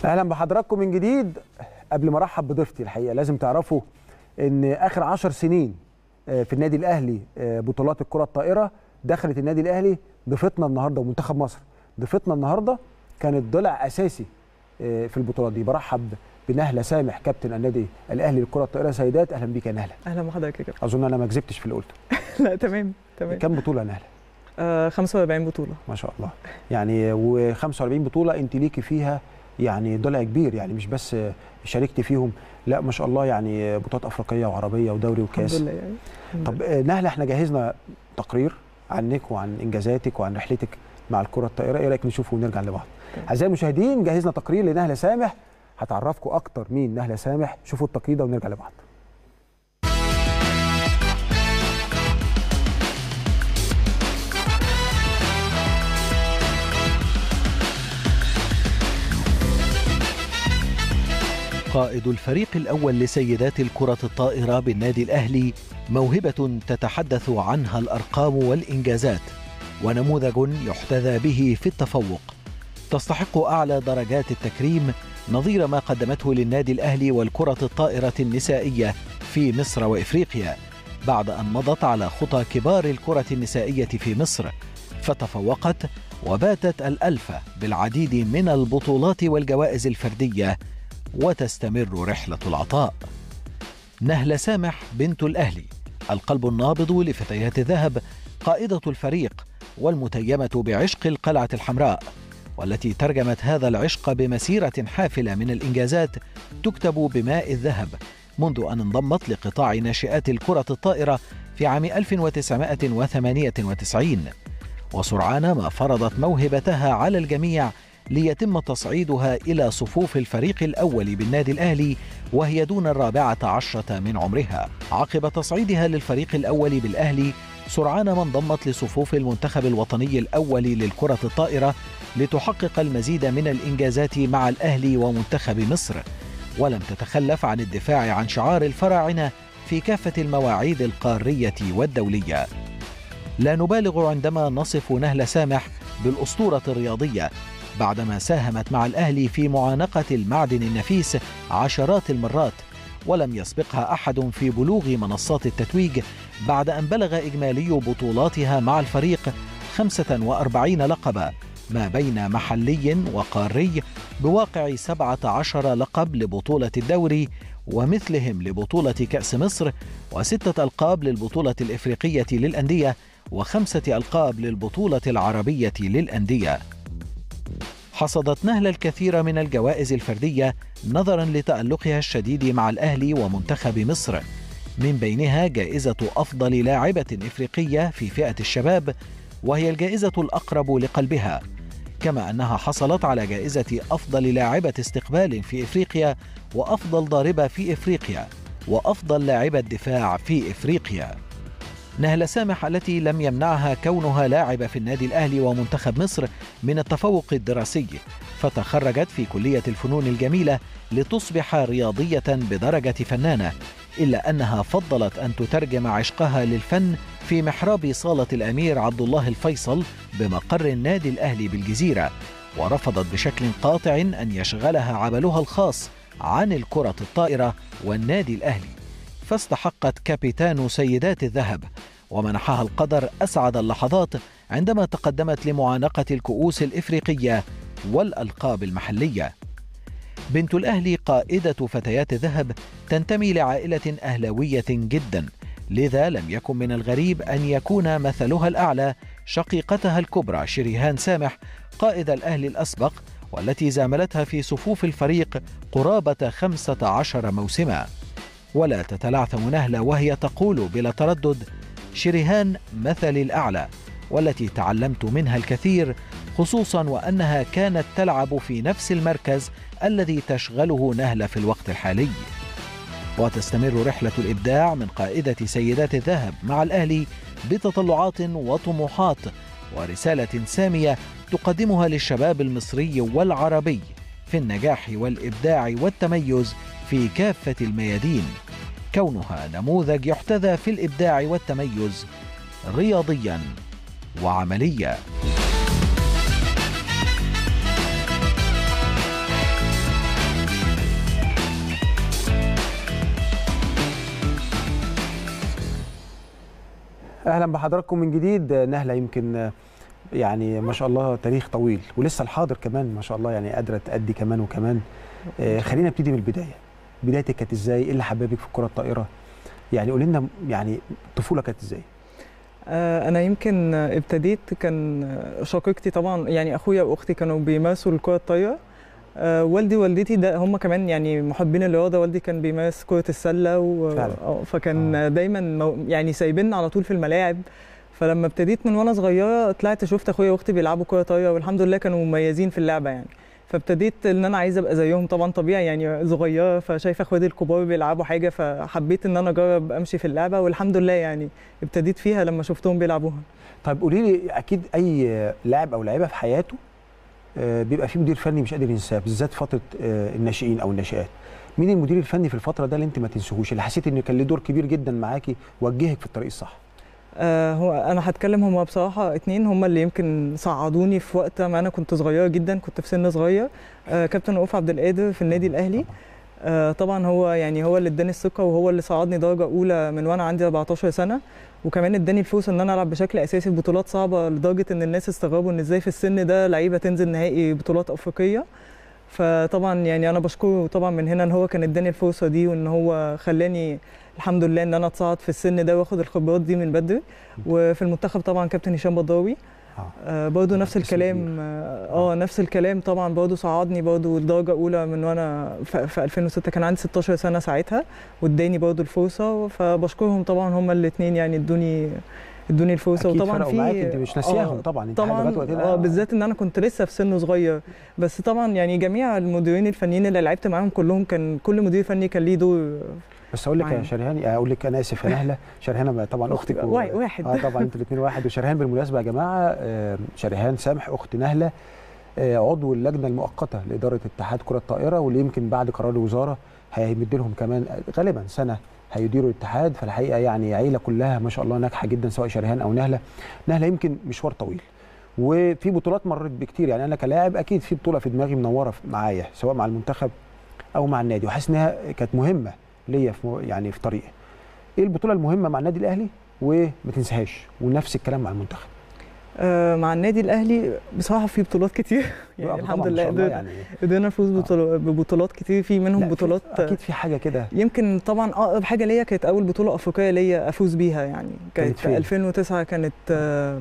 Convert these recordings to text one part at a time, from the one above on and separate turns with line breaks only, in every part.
اهلا بحضراتكم من جديد قبل ما ارحب بضيفتي الحقيقه لازم تعرفوا ان اخر عشر سنين آه، في النادي الاهلي آه، بطولات الكره الطائره دخلت النادي الاهلي ضيفتنا النهارده ومنتخب مصر ضيفتنا النهارده كانت ضلع اساسي آه، في البطولات دي برحب بنهله سامح كابتن النادي الاهلي للكره الطائره سيدات اهلا بيك يا نهله
اهلا بحضرتك يا كابتن
اظن انا ما كذبتش في اللي قلته
لا تمام تمام
كم بطوله يا نهله
آه 45 بطوله
ما شاء الله يعني و45 بطوله انت ليكي فيها يعني ضلع كبير يعني مش بس شاركتي فيهم لا ما شاء الله يعني بطولات افريقيه وعربيه ودوري
الحمد
وكاس
لله يعني الحمد
طب آه، نهله احنا جهزنا تقرير عنك وعن انجازاتك وعن رحلتك مع الكره الطائره ايه رايك نشوفه ونرجع لبعض
تمام.
اعزائي المشاهدين جهزنا تقرير لنهله سامح هتعرفكم اكتر مين نهله سامح شوفوا التقرير ده ونرجع لبعض
قائد الفريق الأول لسيدات الكرة الطائرة بالنادي الأهلي موهبة تتحدث عنها الأرقام والإنجازات ونموذج يحتذى به في التفوق تستحق أعلى درجات التكريم نظير ما قدمته للنادي الأهلي والكرة الطائرة النسائية في مصر وإفريقيا بعد أن مضت على خطى كبار الكرة النسائية في مصر فتفوقت وباتت الألفة بالعديد من البطولات والجوائز الفردية وتستمر رحلة العطاء. نهلة سامح بنت الأهلي القلب النابض لفتيات الذهب قائدة الفريق والمتيمة بعشق القلعة الحمراء والتي ترجمت هذا العشق بمسيرة حافلة من الإنجازات تكتب بماء الذهب منذ أن انضمت لقطاع ناشئات الكرة الطائرة في عام 1998 وسرعان ما فرضت موهبتها على الجميع ليتم تصعيدها إلى صفوف الفريق الأول بالنادي الأهلي وهي دون الرابعة عشرة من عمرها عقب تصعيدها للفريق الأول بالأهلي سرعان ما انضمت لصفوف المنتخب الوطني الأول للكرة الطائرة لتحقق المزيد من الإنجازات مع الأهلي ومنتخب مصر ولم تتخلف عن الدفاع عن شعار الفراعنة في كافة المواعيد القارية والدولية لا نبالغ عندما نصف نهل سامح بالأسطورة الرياضية بعدما ساهمت مع الأهلي في معانقة المعدن النفيس عشرات المرات ولم يسبقها أحد في بلوغ منصات التتويج بعد أن بلغ إجمالي بطولاتها مع الفريق 45 لقبا ما بين محلي وقاري بواقع 17 لقب لبطولة الدوري ومثلهم لبطولة كأس مصر وستة ألقاب للبطولة الإفريقية للأندية وخمسة ألقاب للبطولة العربية للأندية حصدت نهلة الكثير من الجوائز الفردية نظرا لتألقها الشديد مع الأهلي ومنتخب مصر من بينها جائزة أفضل لاعبة إفريقية في فئة الشباب وهي الجائزة الأقرب لقلبها كما أنها حصلت على جائزة أفضل لاعبة استقبال في إفريقيا وأفضل ضاربة في إفريقيا وأفضل لاعبة دفاع في إفريقيا نهلة سامح التي لم يمنعها كونها لاعبة في النادي الأهلي ومنتخب مصر من التفوق الدراسي فتخرجت في كلية الفنون الجميلة لتصبح رياضية بدرجة فنانة إلا أنها فضلت أن تترجم عشقها للفن في محراب صالة الأمير عبد الله الفيصل بمقر النادي الأهلي بالجزيرة ورفضت بشكل قاطع أن يشغلها عملها الخاص عن الكرة الطائرة والنادي الأهلي فاستحقت كابيتان سيدات الذهب ومنحها القدر أسعد اللحظات عندما تقدمت لمعانقة الكؤوس الإفريقية والألقاب المحلية بنت الأهلي قائدة فتيات الذهب تنتمي لعائلة أهلاوية جدا لذا لم يكن من الغريب أن يكون مثلها الأعلى شقيقتها الكبرى شريهان سامح قائد الأهلي الأسبق والتي زاملتها في صفوف الفريق قرابة خمسة عشر موسما ولا تتلعثم نهلة وهي تقول بلا تردد شريهان مثلي الأعلى والتي تعلمت منها الكثير خصوصا وأنها كانت تلعب في نفس المركز الذي تشغله نهلة في الوقت الحالي وتستمر رحلة الإبداع من قائدة سيدات الذهب مع الأهلي بتطلعات وطموحات ورسالة سامية تقدمها للشباب المصري والعربي في النجاح والإبداع والتميز في كافة الميادين كونها نموذج يحتذى في الإبداع والتميز رياضيا وعمليا
اهلا بحضراتكم من جديد نهله يمكن يعني ما شاء الله تاريخ طويل ولسه الحاضر كمان ما شاء الله يعني قادره تأدي كمان وكمان آه، خلينا نبتدي من البدايه بدايتك كانت ازاي ايه اللي حببك في الكره الطائره يعني قولي لنا يعني الطفوله كانت ازاي
آه، انا يمكن ابتديت كان شقيقتي طبعا يعني اخويا واختي كانوا بيمارسوا الكره الطايره آه، والدي ووالدتي ده هم كمان يعني محبين الرياضه والدي كان بيمارس كره السله و...
فعلا.
آه، فكان دايما مو- يعني سايبيننا على طول في الملاعب فلما ابتديت من وانا صغيره طلعت شفت اخويا واختي بيلعبوا كره طايره والحمد لله كانوا مميزين في اللعبه يعني فابتديت ان انا عايزه ابقى زيهم طبعا طبيعي يعني صغيره فشايفه اخواتي الكبار بيلعبوا حاجه فحبيت ان انا اجرب امشي في اللعبه والحمد لله يعني ابتديت فيها لما شفتهم بيلعبوها
طيب قولي لي اكيد اي لاعب او لاعيبه في حياته آه، بيبقى فيه مدير فني مش قادر ينساه بالذات فتره آه، الناشئين او الناشئات مين المدير الفني في الفتره ده اللي انت ما تنساهوش اللي حسيت انه كان له دور كبير جدا معاكي وجهك في الطريق الصح
آه هو انا هتكلم هم بصراحه اتنين هم اللي يمكن صعدوني في وقت ما انا كنت صغيره جدا كنت في سن صغير آه كابتن رؤوف عبد القادر في النادي الاهلي آه طبعا هو يعني هو اللي اداني الثقه وهو اللي صعدني درجه اولى من وانا عندي 14 سنه وكمان اداني الفرصه ان انا العب بشكل اساسي في بطولات صعبه لدرجه ان الناس استغربوا ان ازاي في السن ده لعيبه تنزل نهائي بطولات افريقيه فطبعا يعني انا بشكره طبعا من هنا ان هو كان اداني الفرصه دي وان هو خلاني الحمد لله ان انا اتصعد في السن ده واخد الخبرات دي من بدري وفي المنتخب طبعا كابتن هشام بدراوي
آه.
آه برضه نفس
اسم
الكلام
كبير.
اه آه، نفس الكلام طبعا برضه صعدني برضه الدرجه اولى من وانا في في 2006 كان عندي 16 سنه ساعتها واداني برضه الفرصه فبشكرهم طبعا هما الاثنين يعني ادوني ادوني الفرصه
اكيد
وطبعا
فرقوا
في
معاك انت مش ناسياهم
آه،
طبعا انت
طبعا
لغايه وقتنا
اه بالذات ان انا كنت لسه في سن صغير بس طبعا يعني جميع المديرين الفنيين اللي لعبت معاهم كلهم كان كل مدير فني كان ليه دور
بس اقول لك يا
معايا.
شرهان اقول لك انا اسف يا نهله شرهانه طبعا اختك و...
وا- واحد
اه طبعا انتوا الاثنين واحد وشرهان بالمناسبه يا جماعه آه، شرهان سامح اخت نهله آه، عضو اللجنه المؤقته لاداره اتحاد كره الطائره واللي يمكن بعد قرار الوزاره هيمد لهم كمان غالبا سنه هيديروا الاتحاد فالحقيقه يعني عيله كلها ما شاء الله ناجحه جدا سواء شرهان او نهله نهله يمكن مشوار طويل وفي بطولات مريت بكتير يعني انا كلاعب اكيد في بطوله في دماغي منوره في- معايا سواء مع المنتخب او مع النادي وحاسس انها كانت مهمه ليا في مو- يعني في طريقي ايه البطوله المهمه مع النادي الاهلي وما تنساهاش ونفس الكلام مع المنتخب
آه مع النادي الاهلي بصراحه في بطولات كتير يعني
طبعاً
الحمد
ما
لله
شاء الله
قدرنا
يعني
قدرنا نفوز بطول- ببطولات كتير في منهم
لا، في-
بطولات
اكيد في حاجه كده
يمكن طبعا اقرب حاجه ليا كانت اول بطوله افريقيه ليا افوز بيها يعني
كانت
كانت
فين؟
في 2009 كانت آه،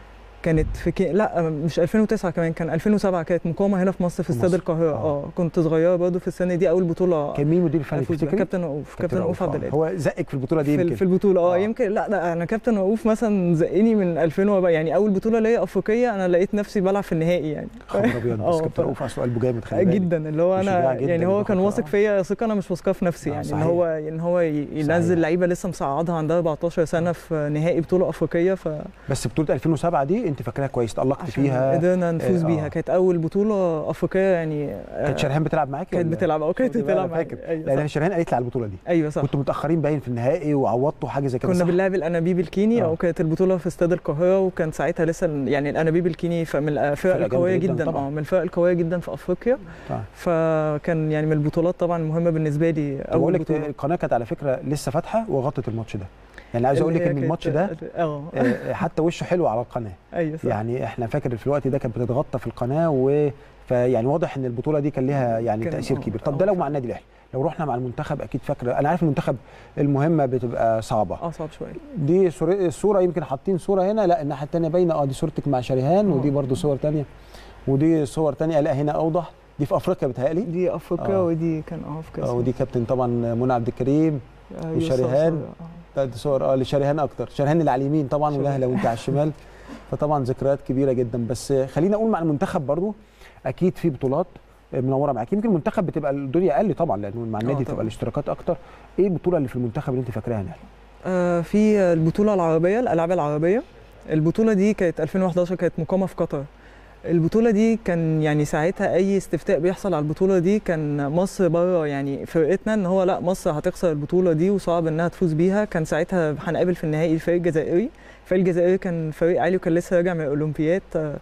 كانت في كي... لا مش 2009 كمان كان 2007 كانت مقامه هنا في مصر في
في
استاد
مصر.
القاهره
آه.
اه كنت صغيره برضه في السنه دي اول بطوله
كان مين مدير الفني
افوز بيها
تفتكري
كابتن رؤوف كابتن رؤوف عبد
آه.
القادر
هو زقك في البطوله دي
في,
يمكن
في البطوله اه
آه.
يمكن لا لا انا كابتن رؤوف مثلا زقني من 2000 وبقى يعني اول بطوله ليا افريقيه انا لقيت نفسي بلعب في النهائي يعني
خبر ابيض بس
آه،
كابتن
ف-
رؤوف اصله قلبه جامد خلي بالك
جدا اللي هو
وشجاع
انا
جداً
يعني هو
وبياخد
كان
قرار.
واثق فيا ثقه انا مش واثقه في نفسي
آه،
يعني ان
صحيح.
هو ان هو ي- ينزل
صحيح.
لعيبه لسه مصعدها عندها 14 سنه في نهائي بطوله افريقيه ف
بس بطوله 2007 دي انت فاكراها كويس تالقت
عشان
فيها
قدرنا نفوز
آه.
بيها كانت اول بطوله افريقيه يعني آه،
كانت شرهان بتلعب معاكي
كانت
ولا؟
بتلعب او كانت
شفتي بقى، أنا
بتلعب معايا.
فاكر.
ايوه
لا
صح.
لا شرهان قالت لي على البطوله دي
ايوه صح
كنتوا متاخرين باين في النهائي وعوضتوا حاجه زي كده
كنا
صح؟
بنلعب الانابيب الكيني
آه.
او كانت البطوله في استاد القاهره وكان ساعتها لسه ال- يعني الانابيب الكيني ف- من الفرق
فرقة
القويه
جامدة جداً
جدا
طبعاً.
اه من الفرق القويه جدا في افريقيا
طبعاً.
فكان يعني من البطولات طبعا المهمه بالنسبه لي
بقول
اول
لك
بطوله
القناه كانت على فكره لسه فاتحه وغطت الماتش ده يعني عايز اقول لك
اللي هي
ان
كانت-
الماتش ده
اه
آه، حتى وشه حلو على القناه
ايوه صح
يعني احنا فاكر في الوقت ده كانت بتتغطى في القناه و فيعني واضح ان البطوله دي كان ليها يعني
كان-
تاثير
آه،
كبير
آه،
طب ده لو مع
فعلا.
النادي الاهلي لو رحنا مع المنتخب اكيد فاكره انا عارف المنتخب المهمه بتبقى صعبه
اصعب شويه
دي صور- الصوره يمكن حاطين صوره هنا لا الناحيه الثانيه باينه اه دي صورتك مع شريهان
آه.
ودي برضو صور ثانيه ودي صور ثانيه لا هنا اوضح دي في افريقيا بتهيألي
دي افريقيا
آه.
ودي كان اه في كاس
اه ودي كابتن طبعا منى عبد الكريم
آه،
وشريهان.
يوسف، آه.
لا دي صور اه لشريهان اكتر شريهان اللي على اليمين طبعا
شريهان.
ونهله وانت على الشمال فطبعا ذكريات كبيره جدا بس خلينا اقول مع المنتخب برضو اكيد في بطولات منوره معاك يمكن المنتخب بتبقى الدنيا اقل طبعا لانه مع النادي
طبعاً.
بتبقى الاشتراكات اكتر ايه البطوله اللي في المنتخب اللي انت فاكراها نهله
آه، في البطوله العربيه الالعاب العربيه البطوله دي كانت 2011 كانت مقامه في قطر البطوله دي كان يعني ساعتها اي استفتاء بيحصل على البطوله دي كان مصر بره يعني فرقتنا ان هو لا مصر هتخسر البطوله دي وصعب انها تفوز بيها كان ساعتها هنقابل في النهائي الفريق الجزائري الفريق الجزائري كان فريق عالي وكان لسه راجع من الاولمبياد آه،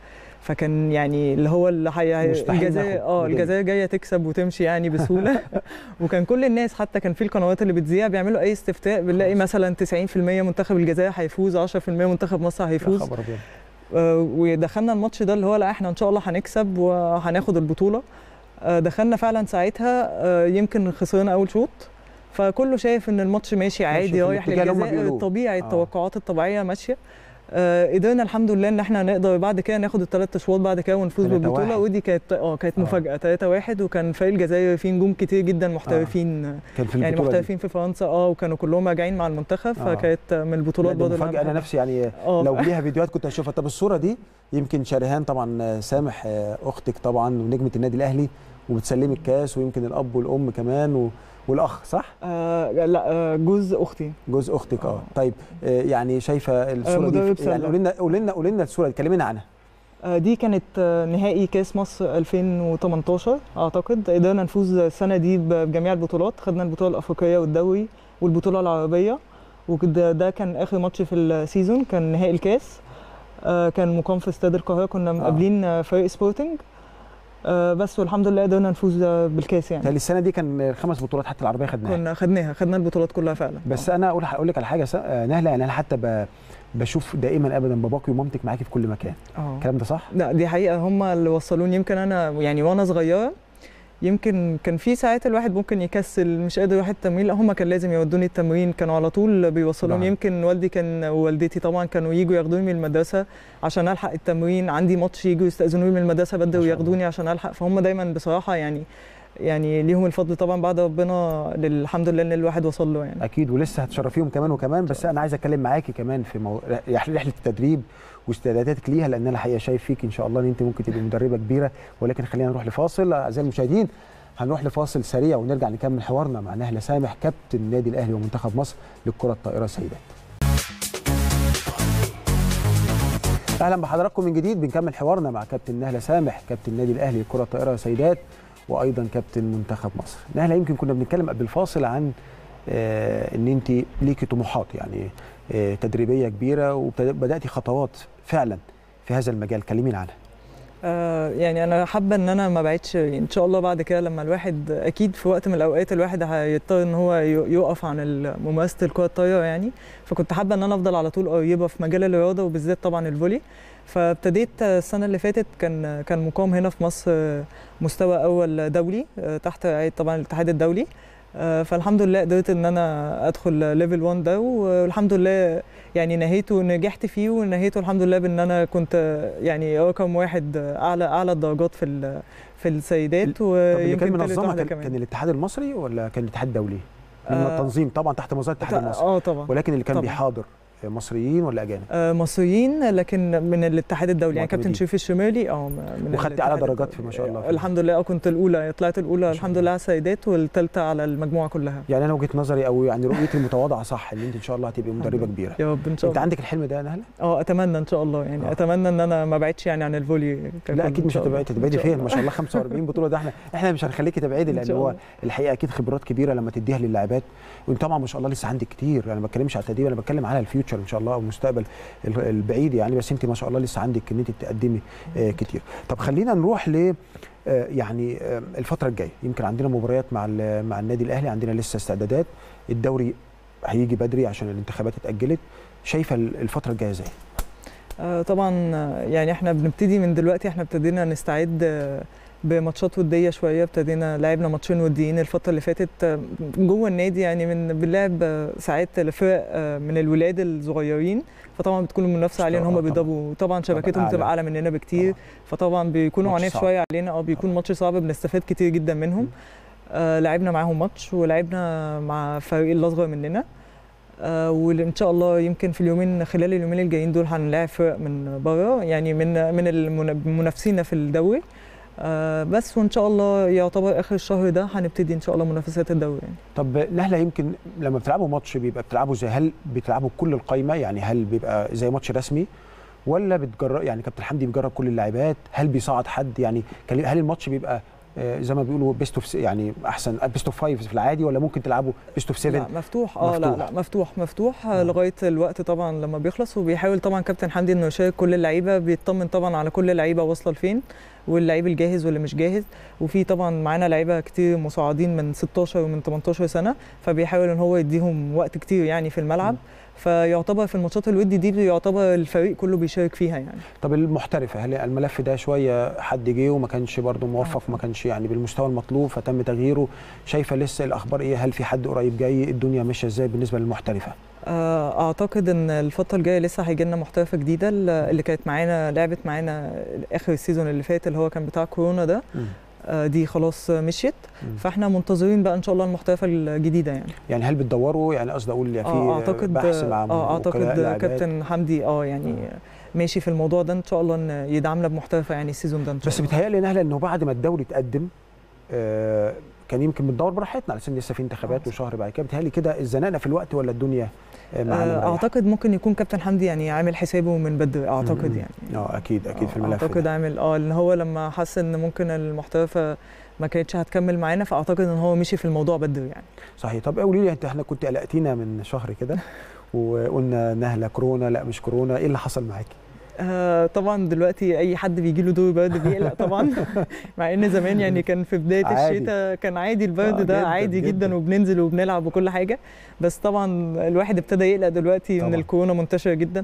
فكان يعني اللي هو اللي حي...
مستحيل
الجزائر
ناخد
اه
ميدالية.
الجزائر جايه تكسب وتمشي يعني بسهوله وكان كل الناس حتى كان في القنوات اللي بتذيع بيعملوا اي استفتاء بنلاقي مثلا 90% منتخب الجزائر هيفوز 10% منتخب مصر
يا
هيفوز
خبر أبيض.
آه، ودخلنا الماتش ده اللي هو لا احنا ان شاء الله هنكسب وهناخد البطوله آه، دخلنا فعلا ساعتها آه، يمكن خسرنا اول شوط فكله شايف ان الماتش ماشي عادي
في
رايح
الاتجاه اللي هم
للجزائر
بيقولوه.
الطبيعي
آه.
التوقعات الطبيعيه ماشيه آه، قدرنا الحمد لله ان احنا نقدر بعد كده ناخد الثلاث اشواط بعد كده ونفوز
3-1.
بالبطوله ودي كانت اه كانت
آه.
مفاجاه 3 1 وكان فريق الجزائر فيه نجوم كتير جدا محترفين
كان في
يعني
البطوله دي.
محترفين في فرنسا اه وكانوا كلهم راجعين مع المنتخب
آه.
فكانت من
لا،
البطولات
دي
برضه اللي
مفاجاه انا
بحبها.
نفسي يعني
اه
لو ليها فيديوهات كنت هشوفها طب الصوره دي يمكن شريهان طبعا آه، سامح آه، اختك طبعا ونجمه النادي الاهلي وبتسلمي الكاس ويمكن الاب والام كمان و... والاخ صح
آه لا آه جوز اختي
جوز اختك اه
آه.
طيب آه، يعني شايفه الصوره دي
مدرب
في- يعني
سلة.
قولي لنا قولي لنا قولي لنا الصوره دي كلمينا عنها
آه دي كانت آه نهائي كاس مصر 2018 اعتقد قدرنا نفوز السنه دي ب- بجميع البطولات خدنا البطوله الافريقيه والدوري والبطوله العربيه وده ده كان اخر ماتش في السيزون كان نهائي الكاس آه كان مقام في استاد القاهره كنا مقابلين آه. فريق سبورتنج آه بس والحمد لله قدرنا نفوز آه، بالكاس يعني
تالي السنه دي كان خمس بطولات حتى العربيه خدناها
كنا خدناها خدنا البطولات كلها فعلا
بس انا اقول اقول لك على حاجه س- آه، نهله يعني انا حتى ب... بشوف دائما ابدا باباكي ومامتك معاكي في كل مكان
اه
الكلام ده صح
لا دي حقيقة هم اللي وصلوني يمكن أنا يعني وأنا صغيرة يمكن كان في ساعات الواحد ممكن يكسل مش قادر يروح التمرين لا هم كان لازم يودوني التمرين كانوا على طول بيوصلوني
نعم.
يمكن والدي كان ووالدتي طبعا كانوا يجوا ياخدوني من المدرسة عشان ألحق التمرين عندي ماتش يجوا يستأذنوني من المدرسة بدري
ما شاء الله.
وياخدوني عشان ألحق فهم دايما بصراحة يعني يعني ليهم الفضل طبعا بعد ربنا الحمد لله ان الواحد وصل له يعني
اكيد ولسه هتشرفيهم كمان وكمان بس انا عايز اتكلم معاكي كمان في مو... رح- رحله التدريب واستعداداتك ليها لان انا الحقيقه شايف فيك ان شاء الله ان انت ممكن تبقي مدربه كبيره ولكن خلينا نروح لفاصل اعزائي المشاهدين هنروح لفاصل سريع ونرجع نكمل حوارنا مع نهله سامح كابتن النادي الاهلي ومنتخب مصر للكره الطائره سيدات اهلا بحضراتكم من جديد بنكمل حوارنا مع كابتن نهله سامح كابتن النادي الاهلي للكره الطائره سيدات وايضا كابتن منتخب مصر نهله يمكن كنا بنتكلم قبل الفاصل عن آه، ان انت ليكي طموحات يعني آه، تدريبيه كبيره وبداتي خطوات فعلا في هذا المجال كلمينا عنها
آه يعني انا حابه ان انا ما بعدش ان شاء الله بعد كده لما الواحد اكيد في وقت من الاوقات الواحد هيضطر ان هو ي- يقف عن ممارسه الكره الطايره يعني فكنت حابه ان انا افضل على طول قريبه في مجال الرياضه وبالذات طبعا الفولي فابتديت السنه اللي فاتت كان كان مقام هنا في مصر آه، مستوى اول دولي آه، تحت رعايه طبعا الاتحاد الدولي آه، فالحمد لله قدرت ان انا ادخل ليفل 1 ده والحمد لله يعني نهيته نجحت فيه ونهيته الحمد لله بان انا كنت آه، يعني رقم واحد آه، اعلى اعلى الدرجات في ال- في السيدات
طب اللي كان
ويمكن تالت
منظمها
واحدة
كان, كان الاتحاد المصري ولا كان الاتحاد الدولي؟ من
آه،
التنظيم طبعا تحت مظله الاتحاد المصري
اه طبعا
ولكن اللي كان
طبعاً.
بيحاضر مصريين ولا اجانب؟
آه، مصريين لكن من الاتحاد الدولي يعني كابتن
معتمدين.
شريف الشمالي اه من
وخدتي أعلى
الاتحاد
درجات في ما شاء الله
الدولي. الحمد لله اه كنت الاولى طلعت الاولى
ما شاء
الحمد
الله.
لله على السيدات والثالثه على المجموعه كلها
يعني انا وجهه نظري او يعني رؤيتي المتواضعه صح ان انت ان شاء الله هتبقي مدربه كبيره
يا رب ان شاء
انت
الله
عندك الحلم ده يا نهله؟
اه اتمنى ان شاء الله يعني
آه.
اتمنى ان انا ما بعدش يعني عن الفولي ككل
لا اكيد
إن
مش
شاء الله.
هتبعدي
إن
تبعدي
شاء
فين
الله.
ما شاء الله 45 بطوله ده احنا احنا مش هنخليكي تبعدي
إن
لان
شاء
هو
الله.
الحقيقه اكيد خبرات كبيره لما تديها للاعبات وانت طبعا ما شاء الله لسه عندك كتير انا ما بتكلمش على التدريب انا بتكلم على الفيوتشر ان شاء الله او المستقبل ال- البعيد يعني بس انت ما شاء الله لسه عندك ان انت تقدمي آه كتير طب خلينا نروح ل آه يعني آه الفتره الجايه يمكن عندنا مباريات مع ال- مع النادي الاهلي عندنا لسه استعدادات الدوري هيجي بدري عشان الانتخابات اتاجلت شايفه ال- الفتره الجايه ازاي
آه، طبعا آه، يعني احنا بنبتدي من دلوقتي احنا ابتدينا نستعد آه، بماتشات وديه شويه ابتدينا لعبنا ماتشين وديين الفتره اللي فاتت آه، جوه النادي يعني من بنلعب آه، ساعات لفرق آه، من الولاد الصغيرين فطبعا بتكون المنافسه عليهم
آه،
هم
طبعاً.
بيضربوا طبعا شبكتهم
أعلى.
بتبقى اعلى مننا بكتير
طبعاً.
فطبعا بيكونوا
ماتش
عناف
صعب.
شويه علينا اه بيكون ماتش صعب بنستفاد كتير جدا منهم آه لعبنا معاهم ماتش ولعبنا مع فريق الاصغر مننا آه وان شاء الله يمكن في اليومين خلال اليومين الجايين دول هنلاعب فرق من بره يعني من من المنا- منافسينا في الدوري آه بس وان شاء الله يعتبر اخر الشهر ده هنبتدي ان شاء الله منافسات الدوري يعني.
طب نهله يمكن لما بتلعبوا ماتش بيبقى بتلعبوا زي هل بتلعبوا كل القايمه يعني هل بيبقى زي ماتش رسمي ولا بتجرب يعني كابتن حمدي بيجرب كل اللاعبات هل بيصعد حد يعني كان- هل الماتش بيبقى آه، زي ما بيقولوا بيست اوف يعني احسن بيست اوف فايف في العادي ولا ممكن تلعبوا بيست اوف 7
لا مفتوح اه لا
مفتوح.
لا مفتوح مفتوح
آه.
آه. لغايه الوقت طبعا لما بيخلص وبيحاول طبعا كابتن حمدي انه يشارك كل اللعيبه بيطمن طبعا على كل لعيبه واصله لفين واللعيب الجاهز واللي مش جاهز وفي طبعا معانا لعيبه كتير مصاعدين من 16 ومن 18 سنه فبيحاول ان هو يديهم وقت كتير يعني في الملعب
م.
فيعتبر في الماتشات الودي دي يعتبر الفريق كله بيشارك فيها يعني
طب المحترفه هل الملف ده شويه حد جه وما كانش برضه موفق ما كانش يعني بالمستوى المطلوب فتم تغييره شايفه لسه الاخبار ايه هل في حد قريب جاي الدنيا ماشيه ازاي بالنسبه للمحترفه
آه، اعتقد ان الفتره الجايه لسه هيجي لنا محترفه جديده اللي كانت معانا لعبت معانا اخر السيزون اللي فات اللي هو كان بتاع كورونا ده
مم.
آه، دي خلاص مشيت
مم.
فاحنا منتظرين بقى ان شاء الله المحترفه الجديده يعني
يعني هل بتدوروا يعني قصدي اقول يعني
اه
في
اعتقد
بحث مع
اه
وكلاء
اعتقد
لاعبات؟
كابتن حمدي اه يعني ماشي في الموضوع ده ان شاء الله ان يدعمنا بمحترفه يعني السيزون ده ان شاء
بس
الله
بيتهيألي نهله انه بعد ما الدوري اتقدم آه كان يمكن بندور براحتنا على سن لسه في انتخابات
آه.
وشهر بعد كده بيتهيألي كده اتزنقنا في الوقت ولا الدنيا آه معانا
آه
مريحة؟
اعتقد ممكن يكون كابتن حمدي يعني عامل حسابه من بدري اعتقد
مم.
يعني
اه اكيد اكيد في الملف
اعتقد
ده.
عامل اه ان هو لما حس ان ممكن المحترفه ما كانتش هتكمل معانا فاعتقد ان هو مشي في الموضوع بدري يعني
صحيح طب قولي لي انت احنا كنت قلقتينا من شهر كده وقلنا نهله كورونا لا مش كورونا ايه اللي حصل معاكي؟
آه طبعا دلوقتي اي حد بيجي له دور برد بيقلق طبعا مع ان زمان يعني كان في بدايه
عادي.
الشتاء كان عادي البرد
آه،
ده
جداً،
عادي جدا,
جداً.
وبننزل وبنلعب وكل حاجه بس طبعا الواحد ابتدى يقلق دلوقتي ان
طبعاً.
الكورونا منتشره جدا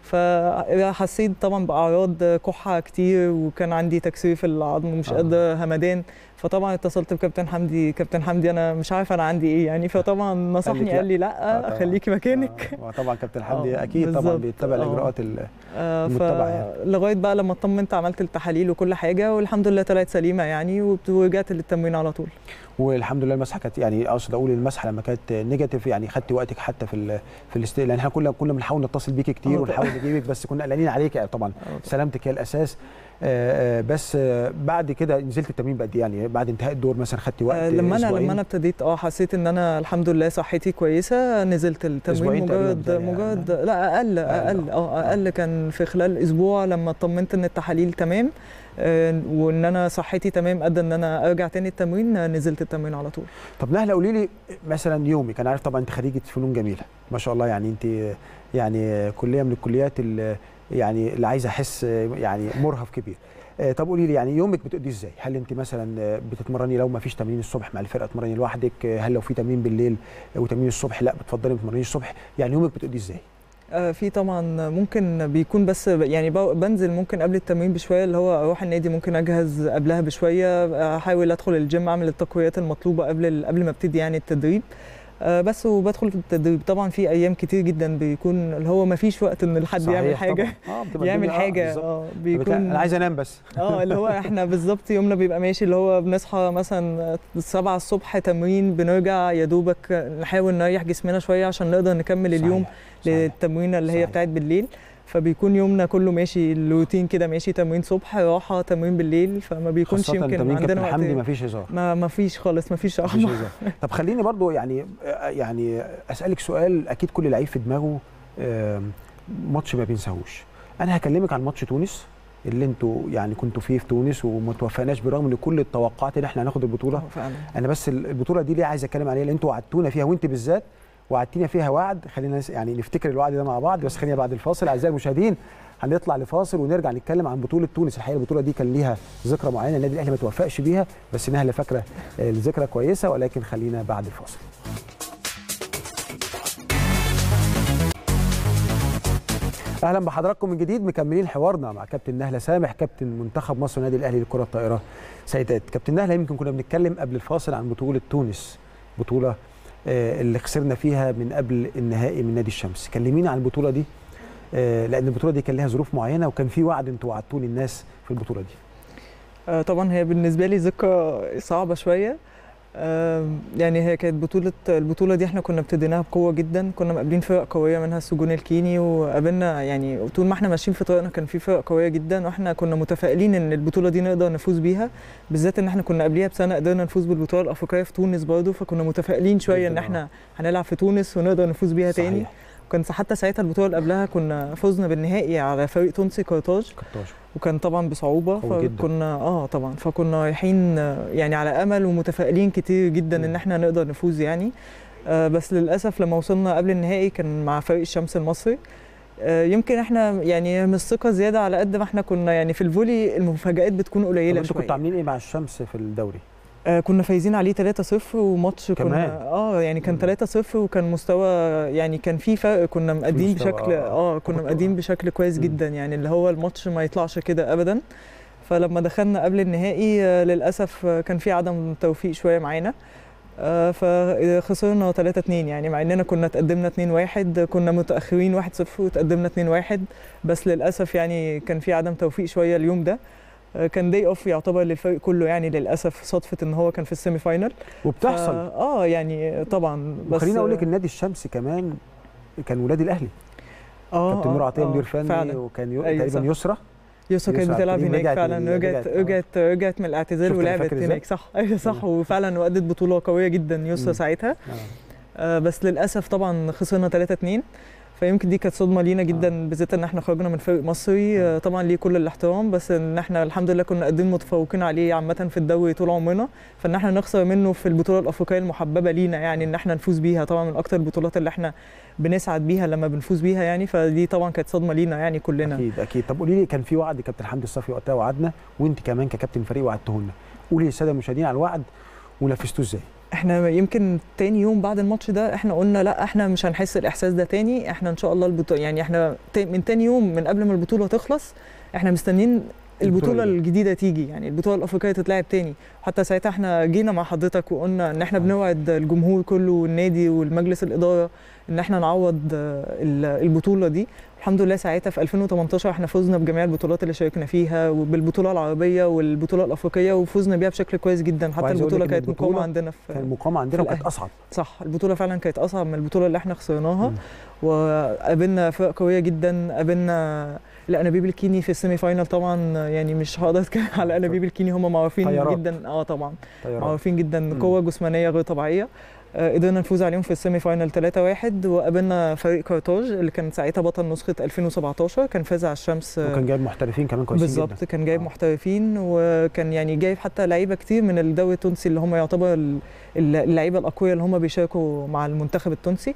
فحسيت طبعا باعراض كحه كتير وكان عندي تكسير في العظم ومش
آه.
قادره همدان فطبعا اتصلت بكابتن حمدي كابتن حمدي انا مش عارف انا عندي ايه يعني فطبعا نصحني
لا.
قال لي
آه،
لا
طبعاً.
خليكي مكانك
آه طبعا كابتن حمدي
آه،
اكيد طبعا
بالظبط.
بيتبع
آه.
الاجراءات ال-
آه،
المتبع يعني.
لغايه بقى لما اطمنت عملت التحاليل وكل حاجه والحمد لله طلعت سليمه يعني وبت- ورجعت للتمرين على طول
والحمد لله المسحه كانت يعني اقصد اقول المسحه لما كانت نيجاتيف يعني خدتي وقتك حتى في ال في الاست لان احنا كنا كنا بنحاول نتصل بيكي كتير
آه،
ونحاول نجيبك بس كنا قلقانين عليك يعني طبعا سلامتك هي الاساس آه، آه، بس آه، بعد كده نزلت التمرين بقد إيه؟ يعني بعد انتهاء الدور مثلا خدتي وقت
آه، لما انا
أسبوعين؟
لما انا ابتديت اه حسيت ان انا الحمد لله صحتي كويسه نزلت التمرين
أسبوعين تقريباً
مجرد
بتهيألي.
مجرد لا اقل اقل اه اقل كان في خلال اسبوع لما اطمنت ان التحاليل تمام آه، وان انا صحتي تمام قد ان انا ارجع تاني التمرين آه، نزلت التمرين على طول
طب نهله قولي لي مثلا يومك انا عارف طبعا انت خريجه فنون جميله ما شاء الله يعني انت يعني كليه من الكليات اللي يعني اللي عايزه احس يعني مرهف كبير آه، طب قولي لي يعني يومك بتقضيه ازاي؟ هل انت مثلا آه، بتتمرني لو ما فيش تمرين الصبح مع الفرقه تمرني لوحدك؟ آه، هل لو في تمرين بالليل وتمرين الصبح لا بتفضلي ما تمرنيش الصبح؟ يعني يومك بتقضيه ازاي؟
آه، في طبعا ممكن بيكون بس يعني ب- بنزل ممكن قبل التمرين بشويه اللي هو اروح النادي ممكن اجهز قبلها بشويه احاول ادخل الجيم اعمل التقويات المطلوبه قبل ال- قبل ما ابتدي يعني التدريب آه، بس وبدخل في التدريب طبعا في ايام كتير جدا بيكون اللي هو ما فيش وقت ان الحد يعمل
صحيح
حاجه
طبعاً. آه، بتبقى
يعمل
الدنيا- آه،
حاجه
بالظبط.
اه
فبتلاقي
بيكون
انا عايز انام بس
اه اللي هو احنا بالظبط يومنا بيبقى ماشي اللي هو بنصحى مثلا سبعة الصبح تمرين بنرجع يا دوبك نحاول نريح جسمنا شويه عشان نقدر نكمل اليوم
صحيح. صحيح.
للتمرينه اللي هي
صحيح.
بتاعت بالليل فبيكون يومنا كله ماشي الروتين كده ماشي تمرين صبح راحه تمرين بالليل فما بيكونش
خاصة
يمكن
تمرين
عندنا
كابتن
وقت
حمدي ما فيش هزار
ما ما فيش خالص ما فيش
مفيش
رحمه
هزار. طب خليني برضو يعني يعني اسالك سؤال اكيد كل لعيب في دماغه آم، ماتش ما بينساهوش انا هكلمك عن ماتش تونس اللي انتوا يعني كنتوا فيه في تونس وما توفقناش برغم ان كل التوقعات ان احنا هناخد البطوله
آه، فعلا
انا بس البطوله دي ليه عايز اتكلم عليها لان انتوا وعدتونا فيها وانت بالذات وعدتينا فيها وعد خلينا نس- يعني نفتكر الوعد ده مع بعض بس خلينا بعد الفاصل اعزائي المشاهدين هنطلع لفاصل ونرجع نتكلم عن بطوله تونس الحقيقه البطوله دي كان ليها ذكرى معينه النادي الاهلي ما توفقش بيها بس نهله فاكره آه، الذكرى كويسه ولكن خلينا بعد الفاصل اهلا بحضراتكم من جديد مكملين حوارنا مع كابتن نهله سامح كابتن منتخب مصر النادي الاهلي لكره الطائره سيدات كابتن نهله يمكن كنا بنتكلم قبل الفاصل عن بطوله تونس بطوله آه، اللي خسرنا فيها من قبل النهائي من نادي الشمس كلمينا عن البطوله دي آه، لان البطوله دي كان لها ظروف معينه وكان في وعد انتوا وعدتوا لي الناس في البطوله دي
آه، طبعا هي بالنسبه لي ذكرى صعبه شويه آم، يعني هي كانت بطولة البطولة دي احنا كنا ابتديناها بقوة جدا كنا مقابلين فرق قوية منها السجون الكيني وقابلنا يعني طول ما احنا ماشيين في طريقنا كان في فرق قوية جدا واحنا كنا متفائلين ان البطولة دي نقدر نفوز بيها بالذات ان احنا كنا قبليها بسنة قدرنا نفوز بالبطولة الأفريقية في تونس برضه فكنا متفائلين شوية ان
جداً، آه.
احنا هنلعب في تونس ونقدر نفوز بيها تاني
صحيح.
وكان حتى ساعتها البطوله اللي قبلها كنا فزنا بالنهائي على فريق تونسي كارتاج
16
وكان طبعا بصعوبه
قوي جدا.
فكنا اه طبعا فكنا رايحين آه، يعني على امل ومتفائلين كتير جدا
مم.
ان احنا نقدر نفوز يعني آه بس للاسف لما وصلنا قبل النهائي كان مع فريق الشمس المصري آه يمكن احنا يعني مش ثقه زياده على قد ما احنا كنا يعني في الفولي المفاجات بتكون
طب
قليله
انتوا
شويه
كنتوا عاملين ايه مع الشمس في الدوري؟
آه كنا فايزين عليه 3-0 وماتش
كمان؟
كنا اه يعني كان
مم.
3-0 وكان مستوى يعني كان في فرق كنا مقدين
مستوى،
بشكل
آه.
اه كنا
كنتوا-
مقدين بشكل كويس
مم.
جدا يعني اللي هو الماتش ما يطلعش كده ابدا فلما دخلنا قبل النهائي آه للاسف آه، كان في عدم توفيق شويه معانا آه فخسرنا 3-2 يعني مع اننا كنا تقدمنا 2-1 كنا متاخرين 1-0 وتقدمنا 2-1 بس للاسف يعني كان في عدم توفيق شويه اليوم ده آه، كان داي اوف يعتبر للفريق كله يعني للاسف صدفه ان هو كان في السيمي فاينل
وبتحصل
ف- اه يعني طبعا بس
وخليني اقول لك النادي الشمس كمان كان ولاد الاهلي
اه
كابتن نور عطيه
آه،
مدير فني
فعلا
وكان يو...
أيوة
تقريبا
صح.
يسرى
يوسف كانت
يوسف
بتلعب
عبد
هناك
رجعت
فعلا
ال-
رجعت
رجعت، آه.
رجعت رجعت من الاعتزال
شفت أنا
ولعبت
فاكر إزاي؟
هناك صح ايوه صح
مم.
وفعلا وادت بطوله قويه جدا
مم.
يسرا ساعتها
آه.
آه بس للاسف طبعا خسرنا 3 2 فيمكن دي كانت صدمه لينا جدا بالذات ان احنا خرجنا من فريق مصري آه طبعا ليه كل الاحترام بس ان احنا الحمد لله كنا قاعدين متفوقين عليه عامه في الدوري طول عمرنا فان احنا نخسر منه في البطوله الافريقيه المحببه لينا يعني ان احنا نفوز بيها طبعا من اكتر البطولات اللي احنا بنسعد بيها لما بنفوز بيها يعني فدي طبعا كانت صدمه لينا يعني كلنا
اكيد اكيد طب قولي لي كان في وعد كابتن حمدي الصافي وقتها وعدنا وانت كمان ككابتن فريق وعدته لنا قولي للساده المشاهدين على الوعد ونفذتوه ازاي؟
احنا يمكن تاني يوم بعد الماتش ده احنا قلنا لا احنا مش هنحس الاحساس ده تاني احنا ان شاء الله البطوله يعني احنا تا- من تاني يوم من قبل ما البطوله تخلص احنا مستنيين
البطولة
البطوله
الجاية.
الجديده تيجي يعني البطوله الافريقيه تتلعب تاني حتى ساعتها احنا جينا مع حضرتك وقلنا ان احنا
آه.
بنوعد الجمهور كله والنادي والمجلس الاداره ان احنا نعوض آه، ال- البطوله دي الحمد لله ساعتها في 2018 احنا فزنا بجميع البطولات اللي شاركنا فيها وبالبطوله العربيه والبطوله الافريقيه وفزنا بيها بشكل كويس جدا حتى
وعايز أقول لك
البطوله
إن
كانت مقامه
البطولة
عندنا في
كان المقامه عندنا
في
وكانت
الأهلي.
اصعب
صح البطوله فعلا كانت اصعب من البطوله اللي احنا خسرناها
مم.
وقابلنا فرق قويه جدا قابلنا الانابيب الكيني في السيمي فاينال طبعا يعني مش هقدر اتكلم على الانابيب الكيني هم معروفين
طيارات.
جدا اه طبعا
طيران
معروفين جدا
مم.
قوه جسمانيه غير طبيعيه آه، قدرنا نفوز عليهم في السيمي فاينال 3-1 وقابلنا فريق كارتاج اللي كان ساعتها بطل نسخه 2017 كان فاز على الشمس آه،
وكان جايب محترفين كمان كويسين
بالظبط
جدا
كان جايب
آه.
محترفين وكان يعني جايب حتى لعيبه كتير من الدوري التونسي اللي هم يعتبر ال- اللعيبه الاقوياء اللي هم بيشاركوا مع المنتخب التونسي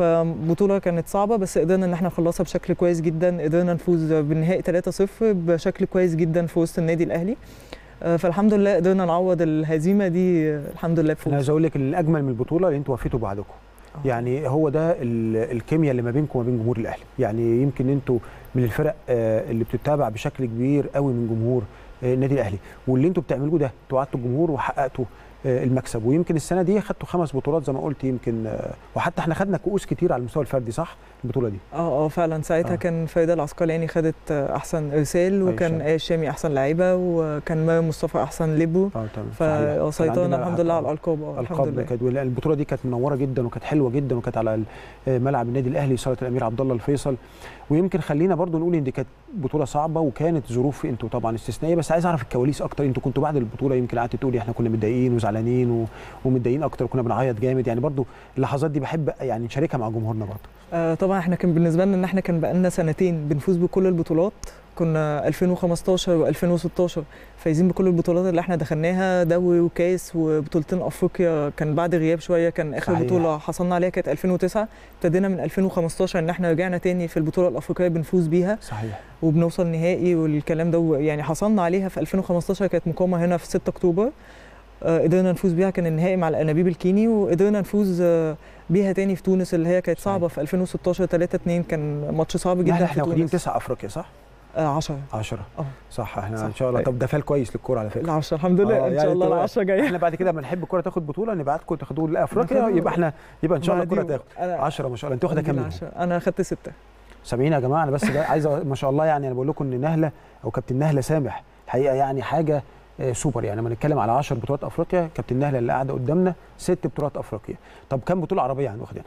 فبطوله كانت صعبه بس قدرنا ان احنا نخلصها بشكل كويس جدا قدرنا نفوز بالنهائي 3-0 بشكل كويس جدا في وسط النادي الاهلي آه، فالحمد لله قدرنا نعوض الهزيمه دي آه، الحمد لله
انا
بفوز
عايز اقول لك إن الاجمل من البطوله اللي انتوا وفيتوا بعدكم
آه.
يعني هو ده ال- الكيمياء اللي ما بينكم وما بين جمهور الاهلي يعني يمكن انتوا من الفرق آه، اللي بتتابع بشكل كبير قوي من جمهور آه، النادي الاهلي واللي انتوا بتعملوه ده انتوا وعدتوا الجمهور وحققتوا آه، المكسب ويمكن السنه دي خدتوا خمس بطولات زي ما قلت يمكن آه، وحتى احنا خدنا كؤوس كتير على المستوى الفردي صح البطوله دي
اه اه فعلا ساعتها
آه.
آه. كان فريده العسقلاني خدت آه، احسن ارسال وكان
شامي.
ايه الشامي احسن لعيبه وكان ماهر مصطفى احسن ليبو
اه تمام صحيح. كان
فسيطرنا
عندنا
الحمد لله على الالقاب آه، الحمد
القاب
لله
كانت البطوله دي كانت منوره جدا وكانت حلوه جدا وكانت على ملعب النادي الاهلي صاله الامير عبد الله الفيصل ويمكن خلينا برضو نقول ان دي كانت بطوله صعبه وكانت ظروف انتوا طبعا استثنائيه بس عايز اعرف الكواليس اكتر انتوا كنتوا بعد البطوله يمكن قعدت تقولي احنا كنا متضايقين وزعلانين و... ومتضايقين اكتر وكنا بنعيط جامد يعني برضو اللحظات دي بحب يعني نشاركها مع جمهورنا برضو
آه طبعا احنا كان بالنسبه لنا ان احنا كان بقالنا سنتين بنفوز بكل البطولات كنا 2015 و2016 فايزين بكل البطولات اللي احنا دخلناها دوري وكاس وبطولتين افريقيا كان بعد غياب شويه كان اخر
صحيح.
بطوله حصلنا عليها كانت 2009 ابتدينا من 2015 ان احنا رجعنا تاني في البطوله الافريقيه بنفوز بيها
صحيح
وبنوصل نهائي والكلام ده يعني حصلنا عليها في 2015 كانت مقامه هنا في 6 اكتوبر آه، قدرنا نفوز بيها كان النهائي مع الانابيب الكيني وقدرنا نفوز آه، بيها تاني في تونس اللي هي كانت
صحيح.
صعبه في 2016 3 2 كان ماتش صعب جدا
يعني
في
احنا واخدين
تونس
تسع افريقيا صح
10
10
اه
صح احنا
صح.
ان شاء الله
أيوة.
طب ده فال كويس للكوره على فكره
ال 10 الحمد لله
آه،
ان
يعني
شاء الله ال
انتوا-
10 جايه
احنا بعد كده لما نحب الكوره تاخد بطوله نبعتكم تاخدوا لافريقيا
ناخد-
يبقى احنا يبقى ان شاء الله الكوره
بعدين
تاخد
أنا
10 ما شاء الله انت واخده كام منهم؟
10 انا اخدت 6
سامعين يا جماعه انا بس ده عايز أ- ما شاء الله يعني انا بقول لكم ان نهله او كابتن نهله سامح الحقيقه يعني حاجه آه، سوبر يعني لما نتكلم على 10 بطولات افريقيا كابتن نهله اللي قاعده قدامنا ست بطولات افريقيا طب كام بطوله عربيه يعني واخدينها؟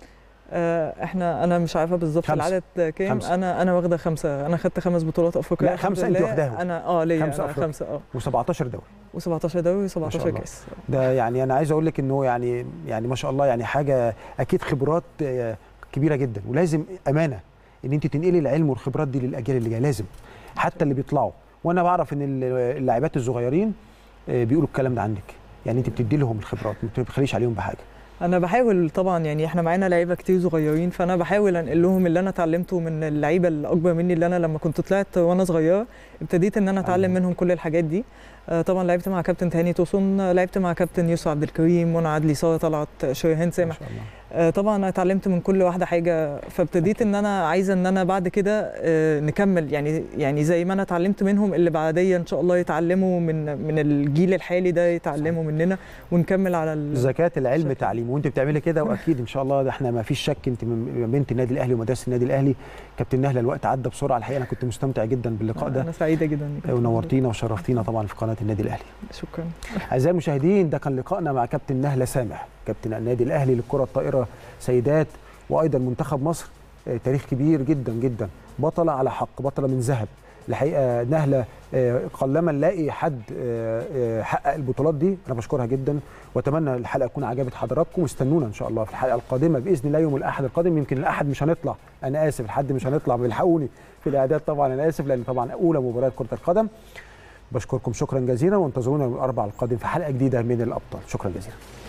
آه، احنا انا مش عارفه بالظبط
خمسة.
العدد كام
خمسة.
انا انا واخده خمسه انا خدت خمس بطولات افريقيا
لا،
الحمد
خمسة أنت
لله.
واخداهم.
انا اه ليا
خمسة
أنا
أفريقيا.
خمسه اه
و17 دوري
و17 دوري
شاء
و17
الله.
كاس
ده يعني انا عايز اقول لك انه يعني يعني ما شاء الله يعني حاجه اكيد خبرات آه، كبيره جدا ولازم امانه ان انت تنقلي العلم والخبرات دي للاجيال اللي جايه لازم حتى اللي بيطلعوا وانا بعرف ان ال- اللاعبات الصغيرين آه، بيقولوا الكلام ده عنك يعني انت بتدي لهم الخبرات ما بتبخليش عليهم بحاجه
انا بحاول طبعا يعني احنا معانا لعيبه كتير صغيرين فانا بحاول انقل لهم اللي انا اتعلمته من اللعيبه الاكبر مني اللي انا لما كنت طلعت وانا صغيره ابتديت ان انا اتعلم منهم كل الحاجات دي آه، طبعا لعبت مع كابتن تهاني توسن آه، لعبت مع كابتن يوسف عبد الكريم منى عدلي ساره طلعت شريهان
ما
سامح
شاء الله
آه، طبعا انا اتعلمت من كل واحده حاجه فابتديت ان انا عايزه ان انا بعد كده آه، نكمل يعني يعني زي ما انا اتعلمت منهم اللي بعديا ان شاء الله يتعلموا من من الجيل الحالي ده يتعلموا مننا ونكمل على ال-
زكاه العلم
شكراً.
تعليم وانت بتعملي كده واكيد ان شاء الله ده احنا ما فيش شك انت من من بنت النادي الاهلي ومدرسه النادي الاهلي كابتن نهله الوقت عدى بسرعه الحقيقه انا كنت مستمتع جدا باللقاء ده
انا سعيده جدا إني كنت
ونورتينا وشرفتينا طبعا في قناه النادي الاهلي
موجودة. شكرا
اعزائي المشاهدين ده كان لقائنا مع كابتن نهله سامح كابتن النادي الاهلي للكره الطائره سيدات وايضا منتخب مصر آه، تاريخ كبير جدا جدا بطله على حق بطله من ذهب الحقيقه نهله آه، قلما نلاقي حد آه، آه، حقق البطولات دي انا بشكرها جدا واتمنى الحلقه تكون عجبت حضراتكم واستنونا ان شاء الله في الحلقه القادمه باذن الله يوم الاحد القادم يمكن الاحد مش هنطلع انا اسف الحد مش هنطلع بيلحقوني في الاعداد طبعا انا اسف لان طبعا اولى مباريات كره القدم بشكركم شكرا جزيلا وانتظرونا يوم الاربعاء القادم في حلقه جديده من الابطال شكرا جزيلا